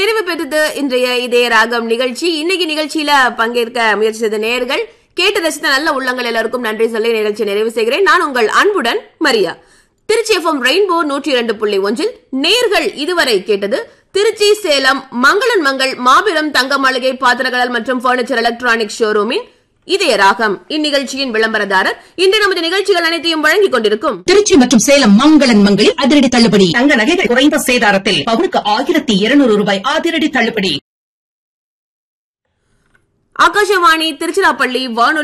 நிறைவு பெற்றது இன்றைய இதய ராகம் நிகழ்ச்சி இன்னைக்கு நிகழ்ச்சியில பங்கேற்க முயற்சி செய்த நேர்கள் கேட்டு ரசித்த நல்ல உள்ளங்கள் எல்லாருக்கும் நன்றி சொல்லி நிகழ்ச்சி நிறைவு செய்கிறேன் நான் உங்கள் அன்புடன் மரியா திருச்சி எஃப்எம் ரெயின்போ நூற்றி இரண்டு புள்ளி ஒன்றில் நேர்கள் இதுவரை கேட்டது திருச்சி சேலம் மங்களன் மங்கள் மாபெரும் தங்க மாளிகை பாத்திரக்கடல் மற்றும் பர்னிச்சர் எலக்ட்ரானிக் ஷோரூமின் இதய ராகம் இந்நிகழ்ச்சியின் விளம்பரதாரர் இன்று நமது நிகழ்ச்சிகள் அனைத்தையும் வழங்கிக் கொண்டிருக்கும் திருச்சி மற்றும் சேலம் மங்களன் மங்களில் அதிரடி தள்ளுபடி தங்க நகைகள் குறைந்த சேதாரத்தில் பவுனுக்கு ஆயிரத்தி இருநூறு ரூபாய் அதிரடி தள்ளுபடி ஆகாஷவாணி திருச்சிராப்பள்ளி வானொலி